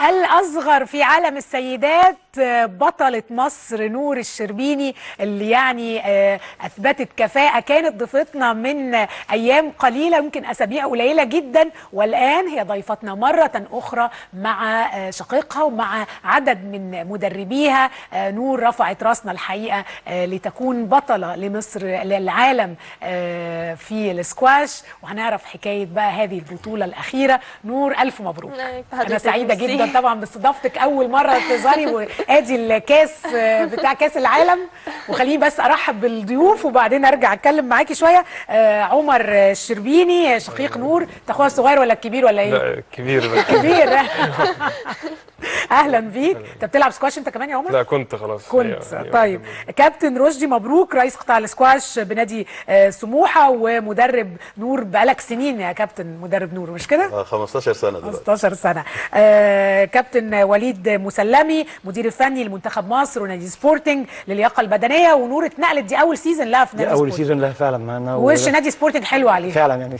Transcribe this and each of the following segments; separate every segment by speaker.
Speaker 1: الأصغر في عالم السيدات بطلة مصر نور الشربيني اللي يعني أثبتت كفاءة كانت ضيفتنا من أيام قليلة يمكن أسابيع قليلة جدا والآن هي ضيفتنا مرة أخرى مع شقيقها ومع عدد من مدربيها نور رفعت راسنا الحقيقة لتكون بطلة لمصر للعالم في السكواش وهنعرف حكاية بقى هذه البطولة الأخيرة نور ألف مبروك أنا سعيدة جدا طبعا باستضافتك أول مرة تظهري وادي الكاس بتاع كاس العالم وخليني بس ارحب بالضيوف وبعدين ارجع اتكلم معاكي شويه عمر الشربيني شقيق نور انت اخويا الصغير ولا الكبير ولا ايه؟
Speaker 2: لا كبير بس
Speaker 1: كبير اهلا بيك انت بتلعب سكواش انت كمان يا عمر؟
Speaker 2: لا كنت خلاص
Speaker 1: كنت
Speaker 2: أيوة، أيوة،
Speaker 1: طيب كابتن رشدي مبروك رئيس قطاع السكواش بنادي سموحه ومدرب نور بقالك سنين يا كابتن مدرب نور مش كده؟
Speaker 3: آه، 15 سنه دلوقتي
Speaker 1: 15 سنه آه كابتن وليد مسلمي مدير الفني لمنتخب مصر ونادي سبورتنج للياقه البدنيه ونور اتنقلت دي اول سيزون لها في
Speaker 4: دي
Speaker 1: نادي
Speaker 4: اول
Speaker 1: سبورتنج
Speaker 4: سيزون لها فعلا معانا
Speaker 1: وش نادي سبورتنج حلو عليه
Speaker 4: فعلا يعني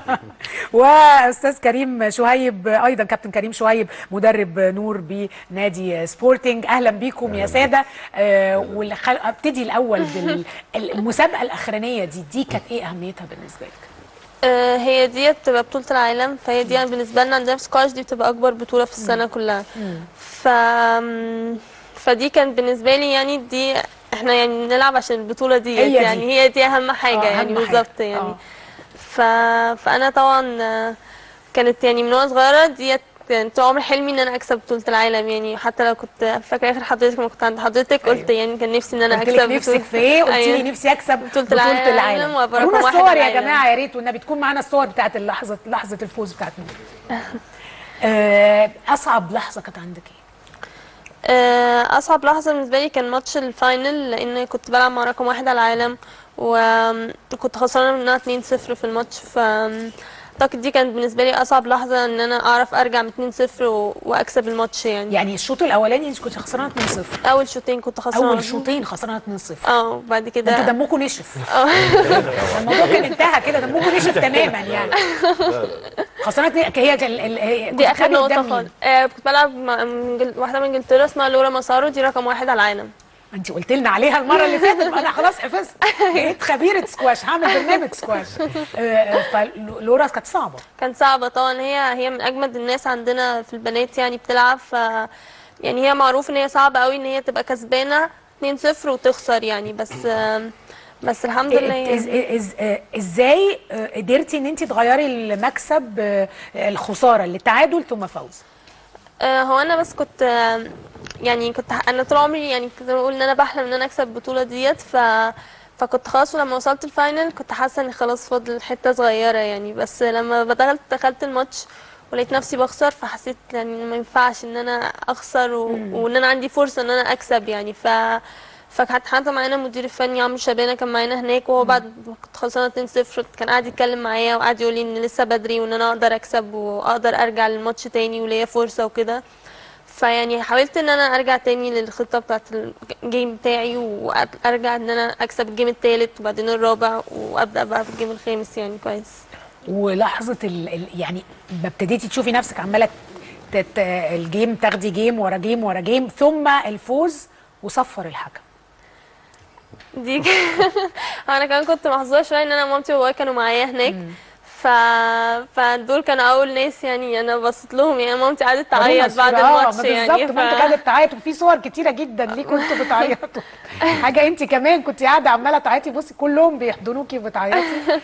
Speaker 1: واستاذ كريم شهيب ايضا كابتن كريم شهيب مدرب نور بنادي سبورتنج اهلا بيكم يا ساده آه والخل... ابتدي الاول بالمسابقه الاخرانيه دي دي كانت ايه اهميتها بالنسبه لك؟
Speaker 5: آه، هي دي بتبقى بطولة العالم فهي دي يعني بالنسبة لنا عندنا في سكواش دي بتبقى أكبر بطولة في السنة كلها ف فدي كانت بالنسبة لي يعني دي احنا يعني نلعب عشان البطولة دي
Speaker 1: هي دي.
Speaker 5: يعني هي دي أهم حاجة
Speaker 1: آه،
Speaker 5: يعني
Speaker 1: أهم حاجة.
Speaker 5: بالظبط يعني
Speaker 1: آه.
Speaker 5: ف... فأنا طبعا آه، كانت يعني من وأنا صغيرة ديت كان طول عمري حلمي ان انا اكسب بطولة العالم يعني حتى لو كنت فاكرة اخر حضرتك لما كنت عند حضرتك قلت يعني كان نفسي ان انا
Speaker 1: قلت
Speaker 5: اكسب
Speaker 1: لك نفسك في ايه؟ قلت لي
Speaker 5: أيوة.
Speaker 1: نفسي اكسب
Speaker 5: بطولة
Speaker 1: بطوله
Speaker 5: العالم
Speaker 1: العالم
Speaker 5: وأبقى
Speaker 1: ورونا
Speaker 5: رقم واحد
Speaker 1: الصور يا
Speaker 5: العالم.
Speaker 1: جماعه يا ريت والنبي تكون معانا الصور بتاعت اللحظه لحظه الفوز بتاعت نور آه، اصعب لحظه كانت عندك ايه؟
Speaker 5: آه، اصعب لحظه بالنسبه لي كان ماتش الفاينل لان كنت بلعب مع رقم واحد على العالم وكنت خسرانه منها 2-0 في الماتش ف اعتقد دي كانت بالنسبه لي اصعب لحظه ان انا اعرف ارجع من 2-0 و... واكسب الماتش يعني.
Speaker 1: يعني الشوط الاولاني انت كنت خسرانه 2-0
Speaker 5: اول شوطين كنت خسرانه
Speaker 1: اول شوطين خسرانه 2-0
Speaker 5: اه وبعد
Speaker 1: ده
Speaker 5: كده
Speaker 1: انتوا دمكم نشف الموضوع كان انتهى كده دمكم نشف تماما يعني خسرانه اتنين- هي ال- ال- هي- كنت
Speaker 5: دي اخر
Speaker 1: بتلعبي
Speaker 5: نقطه
Speaker 1: قدام
Speaker 5: خالص
Speaker 1: مين؟
Speaker 5: آه كنت بلعب مع من إنجل- واحده من انجلترا اسمها لورا مسارو دي رقم واحد على العالم
Speaker 1: انت قلت لنا عليها المره اللي فاتت بقى انا خلاص حفظت بقيت خبيره سكواش هعمل برنامج سكواش آه، آه، فلورا كانت صعبه
Speaker 5: كانت صعبة طبعا هي هي من أجمد الناس عندنا في البنات يعني بتلعب ف يعني هي معروف إن هي صعبة قوي إن هي تبقى كسبانة 2-0 وتخسر يعني بس بس الحمد لله
Speaker 1: إز
Speaker 5: يعني.
Speaker 1: إز آه، ازاي آه، قدرتي ان انت تغيري المكسب آه، الخساره للتعادل ثم فوز
Speaker 5: آه، هو أنا بس كنت آه، يعني كنت ح- أنا طول عمري يعني كنت بقول إن أنا بحلم إن أنا أكسب البطولة ديت ف فكنت خلاص ولما وصلت الفاينل كنت حاسة إن خلاص فاضل حتة صغيرة يعني بس لما دخلت دخلت الماتش ولقيت نفسي بخسر فحسيت يعني إن ما ينفعش ان انا اخسر و... وان انا عندي فرصه ان انا اكسب يعني ف فكانت حتى معانا المدير الفني عمرو شبانه كان معانا هناك وهو بعد ما كنت خسرانه 2-0 كان قاعد يتكلم معايا وقعد يقول لي ان لسه بدري وان انا اقدر اكسب واقدر ارجع للماتش تاني وليا فرصه وكده فيعني حاولت ان انا ارجع تاني للخطه بتاعت الجيم بتاعي وارجع ان انا اكسب الجيم التالت وبعدين الرابع وابدا بقى في الجيم الخامس يعني كويس
Speaker 1: ولحظه ال... ال... يعني ما ابتديتي تشوفي نفسك عماله تت... الجيم تاخدي جيم ورا جيم ورا جيم ثم الفوز وصفر الحكم
Speaker 5: دي ك- انا كمان كنت محظوظه شويه ان انا مامتي وبابايا كانوا معايا هناك ف... فدول كانوا اول ناس يعني انا بصيت لهم يعني مامتي قعدت تعيط بعد
Speaker 1: آه،
Speaker 5: الماتش
Speaker 1: ما
Speaker 5: يعني
Speaker 1: بالظبط ما انت قاعده تعيط وفي صور كتيره جدا ليه كنتوا بتعيطوا حاجه انت كمان كنت قاعده عماله تعيطي بصي كلهم بيحضنوكي وبتعيطي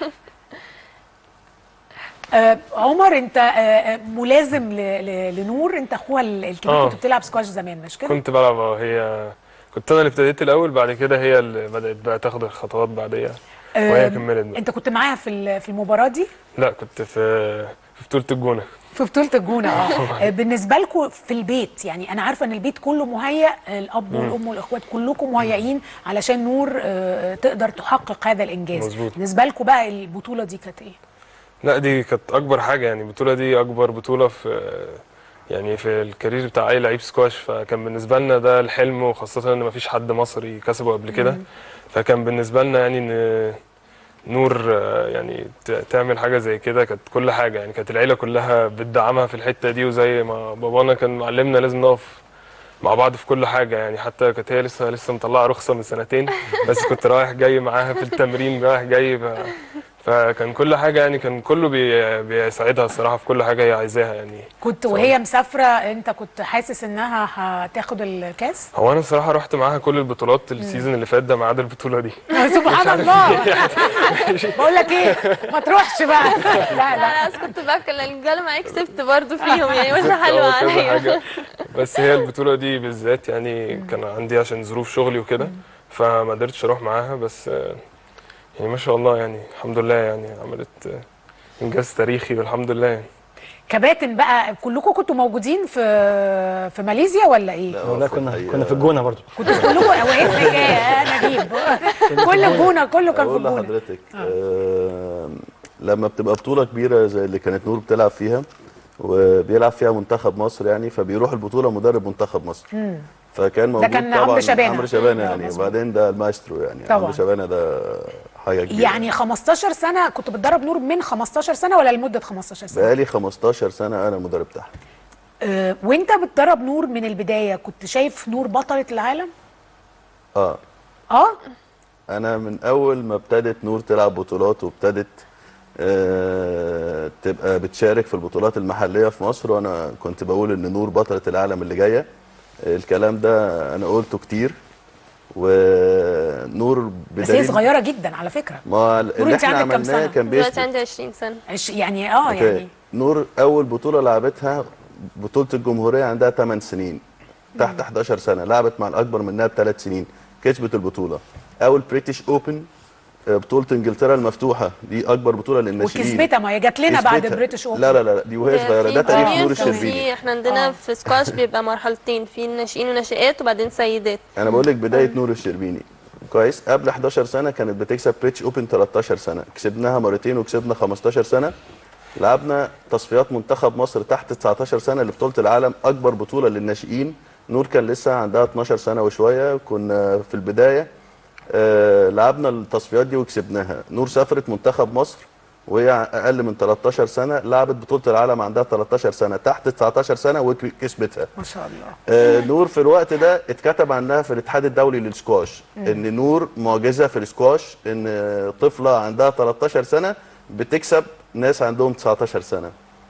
Speaker 1: آه عمر انت آه آه، ملازم ل... ل... لنور انت اخوها ال- الكبير
Speaker 2: آه.
Speaker 1: كنت بتلعب سكواش زمان مش كده؟
Speaker 2: كنت بلعب اه هي كنت انا اللي ابتديت الاول بعد كده هي اللي بدات بقى تاخد الخطوات بعديها وهي
Speaker 1: آه،
Speaker 2: كملت بقى
Speaker 1: انت كنت معاها في ال- في المباراه دي
Speaker 2: لا كنت في في بطوله الجونه
Speaker 1: في بطوله الجونه اه بالنسبه لكم في البيت يعني انا عارفه ان البيت كله مهيأ الاب والام والاخوات كلكم مهيئين علشان نور آه، تقدر تحقق هذا الانجاز
Speaker 2: مظبوط.
Speaker 1: بالنسبه لكم بقى البطوله دي كانت ايه
Speaker 2: لا دي كانت اكبر حاجه يعني البطوله دي اكبر بطوله في يعني في الكارير بتاع اي لعيب سكواش فكان بالنسبه لنا ده الحلم وخاصه ان مفيش حد مصري كسبه قبل كده فكان بالنسبه لنا يعني ان نور آه، يعني ت- تعمل حاجه زي كده كانت كل حاجه يعني كانت العيله كلها بتدعمها في الحته دي وزي ما بابانا كان معلمنا لازم نقف مع بعض في كل حاجه يعني حتى كانت هي لسه لسه مطلعه رخصه من سنتين بس كنت رايح جاي معاها في التمرين رايح جاي ف... فكان كل حاجه يعني كان كله بي... بيساعدها الصراحه في كل حاجه هي عايزاها يعني
Speaker 1: كنت وهي مسافره انت كنت حاسس انها هتاخد الكاس
Speaker 2: هو انا الصراحه رحت معاها كل البطولات السيزون اللي فات ده ما عدا البطوله دي
Speaker 1: سبحان الله بقول لك ايه ما تروحش بقى لا
Speaker 5: لا
Speaker 1: لا
Speaker 5: لا بس كنت باكل الرجاله معايا كسبت برضه فيهم يعني مش
Speaker 2: كسبت
Speaker 5: حلوه
Speaker 2: اه كذا
Speaker 5: عليا
Speaker 2: حاجة. بس هي البطولة دي بالذات يعني كان عندي عشان ظروف شغلي وكده فما قدرتش اروح معاها بس آه، يعني ما شاء الله يعني الحمد لله يعني عملت آه، انجاز تاريخي والحمد لله يعني
Speaker 1: كباتن بقى كلكم كنتوا موجودين في في ماليزيا ولا ايه؟
Speaker 3: هو
Speaker 4: لا
Speaker 3: في
Speaker 4: كنا
Speaker 3: الحقيقة-
Speaker 4: كنا في الجونه برضو
Speaker 1: كنتوا كلكم اوقات حكايه يا نجيب كل الجونه كله كان في
Speaker 3: اقول
Speaker 1: الجونه
Speaker 3: لحضرتك آه لما بتبقى بطوله كبيره زي اللي كانت نور بتلعب فيها وبيلعب فيها منتخب مصر يعني فبيروح البطوله مدرب منتخب مصر فكان موجود
Speaker 1: كان
Speaker 3: طبعا
Speaker 1: عمرو شبانة.
Speaker 3: عمرو شبانه
Speaker 1: مم.
Speaker 3: يعني
Speaker 1: مظبوط.
Speaker 3: وبعدين ده المايسترو يعني
Speaker 1: طبعا.
Speaker 3: عمرو شبانه ده حاجه كبيره
Speaker 1: يعني 15 سنه كنت بتدرب نور من 15 سنه ولا لمده 15 سنه؟
Speaker 3: بقالي 15 سنه انا المدرب بتاعها
Speaker 1: أه وانت بتدرب نور من البدايه كنت شايف نور بطله العالم؟
Speaker 3: اه
Speaker 1: اه
Speaker 3: انا من اول ما ابتدت نور تلعب بطولات وابتدت آه تبقى بتشارك في البطولات المحليه في مصر وانا كنت بقول ان نور بطله العالم اللي جايه الكلام ده انا قلته كتير ونور
Speaker 1: بس هي
Speaker 3: بدليل
Speaker 1: صغيره جدا على فكره
Speaker 3: ما اللي
Speaker 1: انت
Speaker 3: احنا
Speaker 1: عندك كام
Speaker 3: عملناه
Speaker 1: سنة؟
Speaker 3: كان
Speaker 5: دلوقتي
Speaker 3: بيثبت
Speaker 5: عندي 20 سنه
Speaker 1: عش- يعني اه
Speaker 3: أوكي.
Speaker 1: يعني
Speaker 3: نور اول بطوله لعبتها بطوله الجمهوريه عندها 8 سنين تحت 11 سنه لعبت مع الاكبر منها بثلاث سنين كسبت البطوله اول بريتش اوبن بطوله انجلترا المفتوحه دي اكبر بطوله للناشئين
Speaker 1: وكسبتها ما هي جات لنا بعد
Speaker 3: كسبتها.
Speaker 1: بريتش اوبن
Speaker 3: لا لا لا دي وهي صغيره ده
Speaker 5: في
Speaker 3: تاريخ
Speaker 5: juniors
Speaker 3: نور
Speaker 5: وفي-
Speaker 3: الشربيني
Speaker 5: احنا عندنا
Speaker 1: آه.
Speaker 5: في سكواش بيبقى مرحلتين في ناشئين وناشئات وبعدين سيدات
Speaker 3: انا بقول لك بدايه نور الشربيني كويس قبل 11 سنه كانت بتكسب بريتش اوبن 13 سنه كسبناها مرتين وكسبنا 15 سنه لعبنا تصفيات منتخب مصر تحت 19 سنه لبطوله العالم اكبر بطوله للناشئين نور كان لسه عندها 12 سنه وشويه كنا في البدايه آه لعبنا التصفيات دي وكسبناها نور سافرت منتخب مصر وهي اقل من 13 سنه لعبت بطوله العالم عندها 13 سنه تحت 19 سنه وكسبتها
Speaker 1: ما شاء الله
Speaker 3: آه، نور في الوقت ده اتكتب عنها في الاتحاد الدولي للسكواش ان نور معجزه في السكواش ان آه، طفله عندها 13 سنه بتكسب ناس عندهم 19 سنه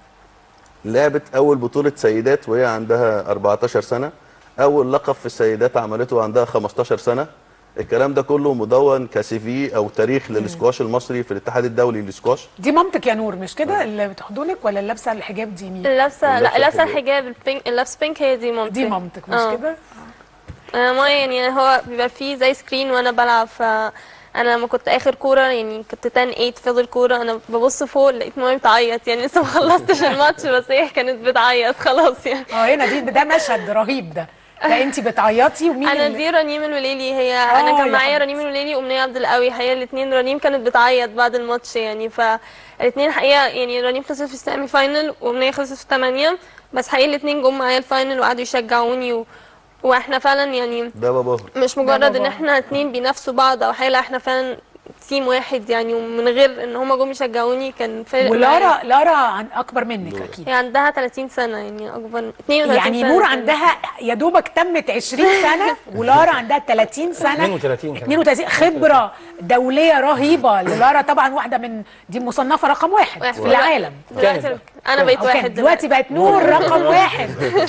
Speaker 3: لعبت اول بطوله سيدات وهي عندها 14 سنه اول لقب في السيدات عملته وعندها 15 سنه الكلام ده كله مدون كسي في او تاريخ للسكواش المصري في الاتحاد الدولي للسكواش
Speaker 1: دي مامتك يا نور مش كده اللي بتحضنك ولا اللي لابسه الحجاب دي مين؟
Speaker 5: اللابسه لا
Speaker 3: اللابسة
Speaker 5: لابسه
Speaker 3: الحجاب.
Speaker 5: الحجاب البينك اللابسه بينك هي دي مامتي
Speaker 1: دي مامتك مش
Speaker 5: آه.
Speaker 1: كده؟
Speaker 5: انا ما يعني هو بيبقى فيه زي سكرين وانا بلعب ف انا لما كنت اخر كوره يعني كنت 10 8 فاضل كوره انا ببص فوق لقيت مامي بتعيط يعني لسه ما خلصتش الماتش بس هي كانت بتعيط خلاص يعني
Speaker 1: اه هنا دي ده مشهد رهيب ده ده انت بتعيطي ومين
Speaker 5: انا
Speaker 1: اللي-
Speaker 5: دي رنيم الوليلي هي
Speaker 1: آه،
Speaker 5: انا
Speaker 1: يا
Speaker 5: كان معايا
Speaker 1: حبيبتي.
Speaker 5: رنيم الوليلي وامنيه عبد القوي هي الاثنين رنيم كانت بتعيط بعد الماتش يعني فالاثنين حقيقه يعني رنيم خسرت في السيمي فاينل وامنيه خسرت في الثمانيه بس حقيقه الاثنين جم معايا الفاينل وقعدوا يشجعوني و... واحنا فعلا يعني
Speaker 3: ده باباهم
Speaker 5: مش مجرد ان
Speaker 1: بابا.
Speaker 5: احنا اتنين بينافسوا بعض او حاجه لا احنا فعلا تيم واحد يعني ومن غير ان هما جم يشجعوني كان فرق معايا.
Speaker 1: ولارا لارا عن اكبر منك اكيد
Speaker 5: هي عندها 30 سنه يعني اكبر 32
Speaker 1: يعني
Speaker 5: سنه
Speaker 1: نور
Speaker 5: كان-
Speaker 1: عندها يا دوبك تمت 20 سنه ولارا عندها 30 سنه
Speaker 4: 32 كمان
Speaker 1: 32 خبره دوليه رهيبه لارا طبعا واحده من دي مصنفه رقم واحد
Speaker 5: واحد.
Speaker 1: في العالم
Speaker 5: دلوقتي
Speaker 4: كانت
Speaker 5: انا بقيت
Speaker 1: أو كانت
Speaker 5: واحد
Speaker 1: دلوقتي بقت نور رقم واحد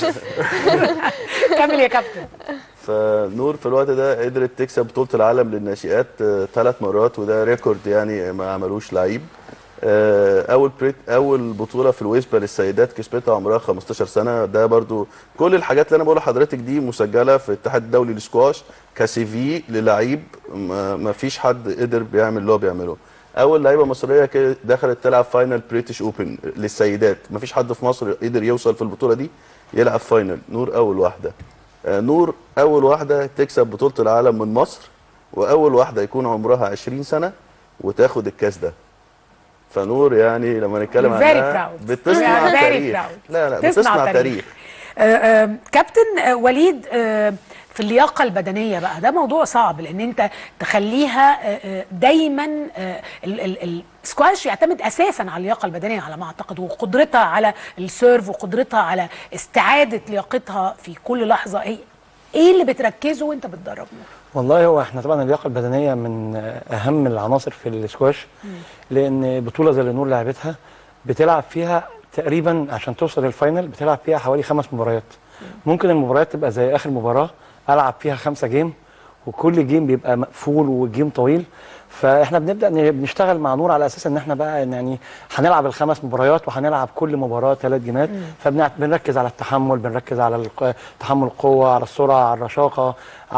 Speaker 1: كمل يا كابتن
Speaker 3: فنور في الوقت ده قدرت تكسب بطولة العالم للناشئات ثلاث مرات وده ريكورد يعني ما عملوش لعيب آه، اول بريت اول بطوله في الويسبا للسيدات كسبتها عمرها 15 سنه ده برضو كل الحاجات اللي انا بقولها لحضرتك دي مسجله في الاتحاد الدولي للسكواش كسي في للعيب ما ما فيش حد قدر بيعمل اللي هو بيعمله اول لعيبه مصريه كده دخلت تلعب فاينل بريتش اوبن للسيدات ما فيش حد في مصر قدر يوصل في البطوله دي يلعب فاينل نور اول واحده آه، نور اول واحده تكسب بطوله العالم من مصر واول واحده يكون عمرها 20 سنه وتاخد الكاس ده فنور يعني لما نتكلم
Speaker 1: Very
Speaker 3: عنها
Speaker 1: proud.
Speaker 3: بتصنع
Speaker 1: We are very
Speaker 3: تاريخ
Speaker 1: proud.
Speaker 3: لا لا
Speaker 1: تصنع
Speaker 3: بتصنع
Speaker 1: تاريخ.
Speaker 3: تاريخ
Speaker 1: آه، آه، كابتن آه، وليد آه، في اللياقة البدنية بقى ده موضوع صعب لأن أنت تخليها آه، آه، دايما آه، ال- ال- السكواش يعتمد أساسا على اللياقة البدنية على ما أعتقد وقدرتها على السيرف وقدرتها على استعادة لياقتها في كل لحظة إيه إيه اللي بتركزه وأنت بتدرب نور؟
Speaker 4: والله هو احنا طبعا اللياقه البدنيه من اهم العناصر في السكواش لان بطوله زي اللي نور لعبتها بتلعب فيها تقريبا عشان توصل للفاينل بتلعب فيها حوالي خمس مباريات ممكن المباريات تبقى زي اخر مباراه العب فيها خمسه جيم وكل جيم بيبقى مقفول وجيم طويل فاحنا بنبدا ن- بنشتغل مع نور على اساس ان احنا بقى يعني هنلعب الخمس مباريات وهنلعب كل مباراه ثلاث جيمات فبنركز على التحمل بنركز على الق- تحمل القوه على السرعه على الرشاقه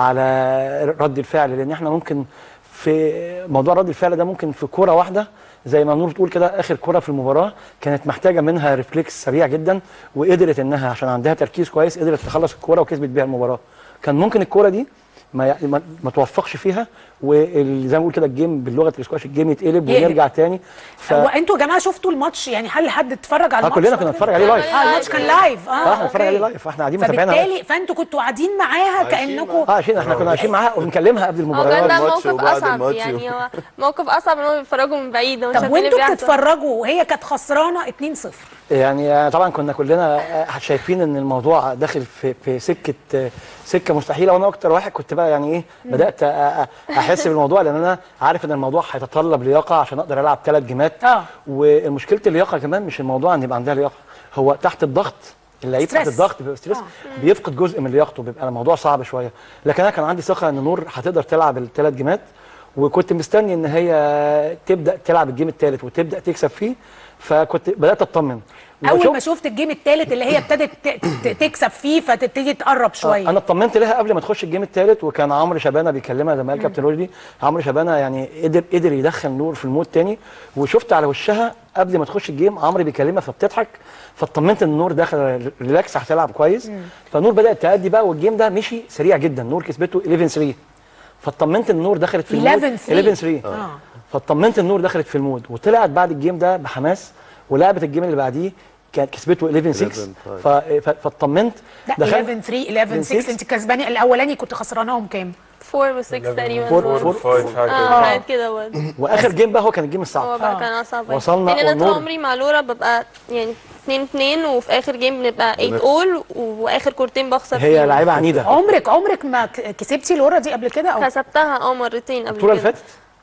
Speaker 4: على رد الفعل لان احنا ممكن في موضوع رد الفعل ده ممكن في كوره واحده زي ما نور بتقول كده اخر كوره في المباراه كانت محتاجه منها ريفلكس سريع جدا وقدرت انها عشان عندها تركيز كويس قدرت تخلص الكوره وكسبت بيها المباراه كان ممكن الكوره دي ما يع- ما, ما توفقش فيها وزي ما بقول كده الجيم باللغه الاسكواش الجيم يتقلب
Speaker 1: يقلب.
Speaker 4: ونرجع تاني ف
Speaker 1: هو انتوا يا جماعه شفتوا الماتش يعني هل حد اتفرج على
Speaker 4: اه
Speaker 1: الماتش
Speaker 4: كلنا كنا بنتفرج عليه لايف
Speaker 1: اه الماتش كان لايف اه
Speaker 4: اه احنا بنتفرج عليه
Speaker 1: أوكي.
Speaker 4: لايف احنا قاعدين متابعينها لايف.
Speaker 1: فبالتالي فانتوا كنتوا قاعدين معاها
Speaker 3: عايشين
Speaker 1: كانكم
Speaker 4: اه عشان احنا كنا عايشين معاها وبنكلمها قبل
Speaker 5: هو كان
Speaker 4: المباراه
Speaker 5: ده
Speaker 3: الماتش
Speaker 5: موقف
Speaker 3: وبعد
Speaker 5: اصعب
Speaker 3: الماتش
Speaker 5: يعني هو موقف اصعب ان هم بيتفرجوا من بعيد هم
Speaker 1: طب
Speaker 5: شايفين اللي
Speaker 1: وانتوا
Speaker 5: بيحصل.
Speaker 1: بتتفرجوا وهي كانت خسرانه 2-0
Speaker 4: يعني آه، طبعا كنا كلنا آه، شايفين ان الموضوع داخل في في سكه آه، سكه مستحيله وانا اكتر واحد كنت بقى يعني ايه بدات آه، آه، احس بالموضوع لان انا عارف ان الموضوع هيتطلب لياقه عشان اقدر العب ثلاث جيمات
Speaker 1: اه.
Speaker 4: ومشكله اللياقه كمان مش الموضوع ان يبقى عندها لياقه هو تحت الضغط اللعيب تحت
Speaker 1: ستريس.
Speaker 4: الضغط بيبقى ستريس بيفقد جزء من لياقته بيبقى الموضوع صعب شويه لكن انا كان عندي ثقه ان نور هتقدر تلعب الثلاث جيمات وكنت مستني ان هي تبدا تلعب الجيم الثالث وتبدا تكسب فيه فكنت بدات اطمن
Speaker 1: اول
Speaker 4: وشوف-
Speaker 1: ما شفت الجيم الثالث اللي هي ابتدت ت- ت- تكسب فيه فتبتدي تقرب شويه
Speaker 4: انا اطمنت لها قبل ما تخش الجيم الثالث وكان عمرو شبانه بيكلمها زي ما قال كابتن رشدي عمرو شبانه يعني قدر قدر يدخل نور في المود تاني وشفت على وشها قبل ما تخش الجيم عمرو بيكلمها فبتضحك فاطمنت ان نور داخل ريلاكس هتلعب كويس فنور بدات تأدي بقى والجيم ده مشي سريع جدا نور كسبته 11 3 فاطمنت ان نور دخلت في المود
Speaker 1: 11 3.
Speaker 4: 11 3
Speaker 1: آه.
Speaker 4: فاطمنت ان نور دخلت في المود وطلعت بعد الجيم ده بحماس ولعبت الجيم اللي بعديه كانت كسبته 11 6 ف- ف- فاطمنت
Speaker 1: لا
Speaker 4: دخلت-
Speaker 1: 11 3 11 6 انت كسباني الاولاني كنت خسراناهم كام
Speaker 5: 4 و 6 تقريبا
Speaker 4: فور-
Speaker 5: برضه.
Speaker 4: فور-
Speaker 2: فايف حاجه
Speaker 5: اه
Speaker 2: كده.
Speaker 5: حاجات كده برضه
Speaker 4: واخر جيم بقى هو كان الجيم
Speaker 5: هو
Speaker 4: الصعب
Speaker 5: بقى
Speaker 1: آه.
Speaker 5: كان اصعب
Speaker 4: وصلنا
Speaker 5: يعني انا طول
Speaker 4: والنور-
Speaker 5: عمري مع لورا ببقى يعني 2 2 وفي اخر جيم بنبقى 8 اول واخر كورتين بخسر
Speaker 4: هي
Speaker 5: فيهم.
Speaker 4: لعيبه عنيده
Speaker 1: عمرك عمرك ما ك- كسبتي لورا دي قبل كده او
Speaker 5: كسبتها اه مرتين قبل
Speaker 4: البطوله اللي
Speaker 5: كده
Speaker 4: فاتت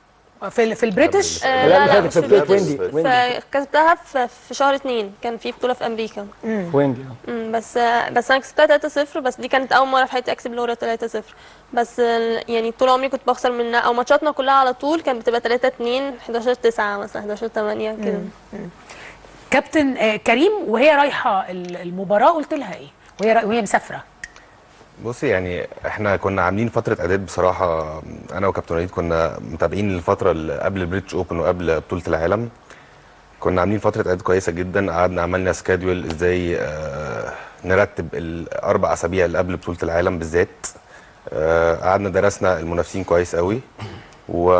Speaker 1: في ال- في البريتش
Speaker 5: آه،
Speaker 4: لا،
Speaker 5: لا
Speaker 4: اللي
Speaker 5: لا
Speaker 4: فاتت
Speaker 5: مش
Speaker 4: في
Speaker 5: في
Speaker 4: بطولة
Speaker 5: البريتش.
Speaker 4: ويندي. ويندي.
Speaker 5: فكسبتها في في شهر اتنين كان في بطولة في أمريكا
Speaker 4: ويندي
Speaker 5: مم، بس بس أنا كسبتها 3-0 بس دي كانت أول مرة في حياتي أكسب لورا 3-0 بس آه، يعني طول عمري كنت بخسر منها أو ماتشاتنا كلها على طول كانت بتبقى 3-2 11-9 مثلا 11-8 كده
Speaker 1: كابتن آه، كريم وهي رايحه ال- المباراه قلت لها ايه وهي را- وهي مسافره
Speaker 6: بصي يعني احنا كنا عاملين فتره اعداد بصراحه انا وكابتن وليد كنا متابعين الفتره اللي قبل البريتش اوبن وقبل بطوله العالم كنا عاملين فتره اعداد كويسه جدا قعدنا عملنا سكادول ازاي آه، نرتب الاربع اسابيع اللي قبل بطوله العالم بالذات آه، قعدنا درسنا المنافسين كويس قوي و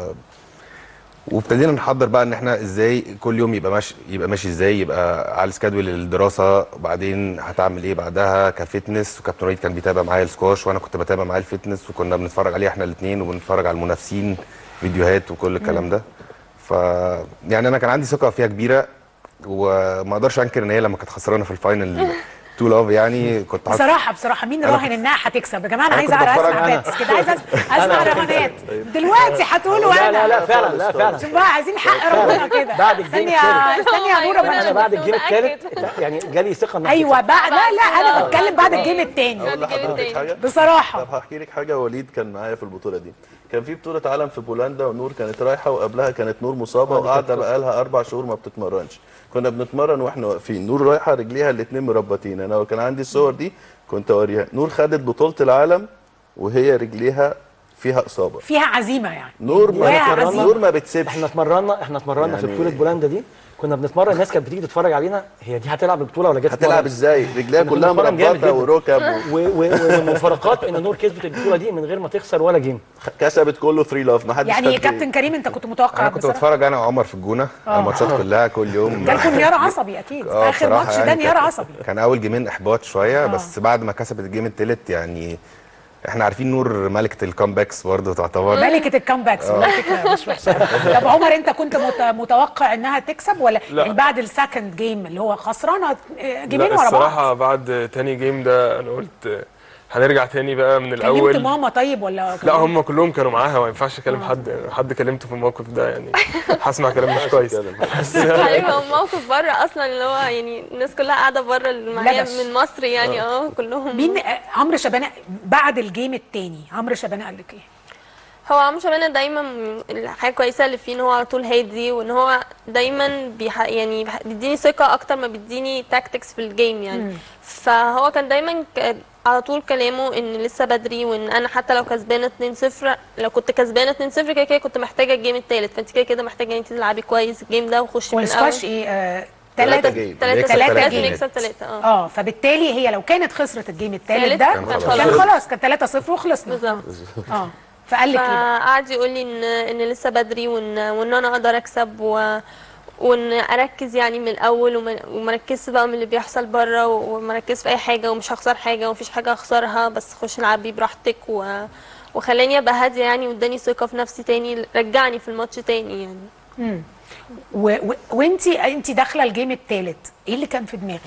Speaker 6: وابتدينا نحضر بقى ان احنا ازاي كل يوم يبقى ماشي يبقى ماشي ازاي يبقى على السكادول الدراسه وبعدين هتعمل ايه بعدها كفتنس وكابتن وليد كان بيتابع معايا السكواش وانا كنت بتابع معاه الفتنس وكنا بنتفرج عليه احنا الاثنين وبنتفرج على المنافسين فيديوهات وكل الكلام ده ف يعني انا كان عندي ثقه فيها كبيره وما اقدرش انكر ان هي لما كانت خسرانه في الفاينل تو لاف يعني كنت حاطط-
Speaker 1: بصراحه بصراحه مين
Speaker 6: أنا
Speaker 1: راهن انها هتكسب يا جماعه انا
Speaker 6: أنا
Speaker 1: عايزه
Speaker 6: كنت
Speaker 1: اعرف
Speaker 6: بتفرج
Speaker 1: اسمع
Speaker 4: أنا.
Speaker 1: باتس كده عايزه أس- اسمع رهانات دلوقتي هتقولوا
Speaker 4: لا لا
Speaker 1: انا
Speaker 4: لا فعلا لا فعلا
Speaker 1: شوف بقى عايزين حق ربنا كده
Speaker 4: بعد الجيم
Speaker 1: استني يا
Speaker 4: التالت.
Speaker 1: استني يا نوره
Speaker 4: انا
Speaker 1: بقى
Speaker 4: بعد الجيم
Speaker 5: متأكد.
Speaker 4: الثالث يعني جالي ثقه ان
Speaker 1: ايوه بقى لا لا انا
Speaker 5: آه.
Speaker 1: بتكلم بعد الجيم الثاني
Speaker 3: اقول
Speaker 5: الجيم
Speaker 3: لحضرتك
Speaker 5: التاني.
Speaker 3: حاجه
Speaker 1: بصراحه
Speaker 3: طب هحكي لك حاجه وليد كان معايا في البطوله دي كان في بطوله عالم في بولندا ونور كانت رايحه وقبلها كانت نور مصابه وقاعده بقالها اربع شهور ما بتتمرنش كنا بنتمرن واحنا واقفين نور رايحه رجليها الاثنين مربطين انا كان عندي الصور دي كنت اوريها نور خدت بطوله العالم وهي رجليها فيها اصابه
Speaker 1: فيها عزيمه يعني
Speaker 3: نور ما
Speaker 1: جواها
Speaker 3: نور
Speaker 1: عزيمه
Speaker 3: ما بتسيبش
Speaker 4: احنا اتمرنا احنا اتمرنا في
Speaker 3: يعني-
Speaker 4: بطوله بولندا دي كنا بنتمرن الناس كانت بتيجي تتفرج علينا هي دي هتلعب البطوله ولا جت
Speaker 3: هتلعب ازاي رجليها
Speaker 4: كنا
Speaker 3: كلها
Speaker 4: بنتمرن جامد
Speaker 3: مربطه
Speaker 4: جدا.
Speaker 3: وركب و-
Speaker 4: و- و- والمفارقات ان نور كسبت البطوله دي من غير ما تخسر ولا جيم
Speaker 3: كسبت كله 3 لاف ما حدش
Speaker 1: يعني
Speaker 3: خد
Speaker 1: كابتن كريم انت كنت متوقع
Speaker 6: انا كنت
Speaker 1: بصراحة؟
Speaker 6: بتفرج انا وعمر في الجونه على الماتشات كلها كل يوم
Speaker 1: جالكم انهيار عصبي اكيد في
Speaker 6: اه
Speaker 1: اخر
Speaker 6: بصراحة
Speaker 1: ماتش ده
Speaker 6: يعني
Speaker 1: انهيار
Speaker 6: كان-
Speaker 1: عصبي
Speaker 6: كان اول جيمين احباط شويه بس بعد ما كسبت الجيم التالت يعني احنا عارفين نور ملكه الكامباكس برضه تعتبر
Speaker 1: ملكة الكامباكس على فكرة مش وحشة طب عمر انت كنت مت- متوقع انها تكسب ولا
Speaker 2: لا.
Speaker 1: يعني بعد السكند جيم اللي هو خسرانة آه، جيمين
Speaker 2: لا
Speaker 1: ورا بعض
Speaker 2: الصراحه بعد تاني جيم ده انا قلت هنرجع تاني بقى من
Speaker 1: كلمت
Speaker 2: الاول
Speaker 1: ماما طيب ولا
Speaker 2: لا هم كلهم كانوا معاها ما ينفعش اكلم حد حد كلمته في الموقف ده يعني هسمع كلام مش كويس بس
Speaker 5: ايوه هو موقف بره اصلا اللي هو يعني الناس كلها قاعده بره اللي معايا
Speaker 1: لبش.
Speaker 5: من مصر يعني اه كلهم
Speaker 1: مين آه، عمرو شبانة بعد الجيم التاني عمرو شبانة قال لك ايه؟
Speaker 5: هو عمرو شبانة دايما الحاجه كويسه اللي فيه ان هو على طول هادي وان هو دايما بيح يعني بيح- بيديني ثقه اكتر ما بيديني تاكتكس في الجيم يعني فهو كان دايما ك- على طول كلامه ان لسه بدري وان انا حتى لو كسبانه 2-0 لو كنت كسبانه 2-0 كده كده كنت محتاجه الجيم الثالث فانت كده كده محتاجه ان انت تلعبي كويس الجيم ده وخشي من
Speaker 1: والسكواش
Speaker 5: الاول
Speaker 1: ايه؟ آه،
Speaker 3: تلاتة
Speaker 1: تلاتة
Speaker 3: جيم.
Speaker 5: ثلاثة
Speaker 3: يكسب
Speaker 1: تلاتة
Speaker 5: لازم
Speaker 1: جيم.
Speaker 5: يكسب ثلاثة اه
Speaker 1: اه فبالتالي هي لو كانت خسرت الجيم التالت
Speaker 5: تالت
Speaker 1: ده
Speaker 5: كان
Speaker 1: كان
Speaker 5: خلاص.
Speaker 1: خلاص كان 3 0 وخلصنا
Speaker 5: بالظبط
Speaker 1: اه فقال لك ايه بقى؟
Speaker 5: فقعد يقول لي ان ان لسه بدري وان وان انا اقدر اكسب و وان اركز يعني من الاول وما وما اركزش بقى من اللي بيحصل بره وما اركزش في اي حاجه ومش هخسر حاجه ومفيش حاجه هخسرها بس خش العبي براحتك و وخلاني ابقى هاديه يعني واداني ثقه في نفسي تاني رجعني في الماتش تاني يعني
Speaker 1: و... و... وانتي انتي داخله الجيم التالت ايه اللي كان في دماغك؟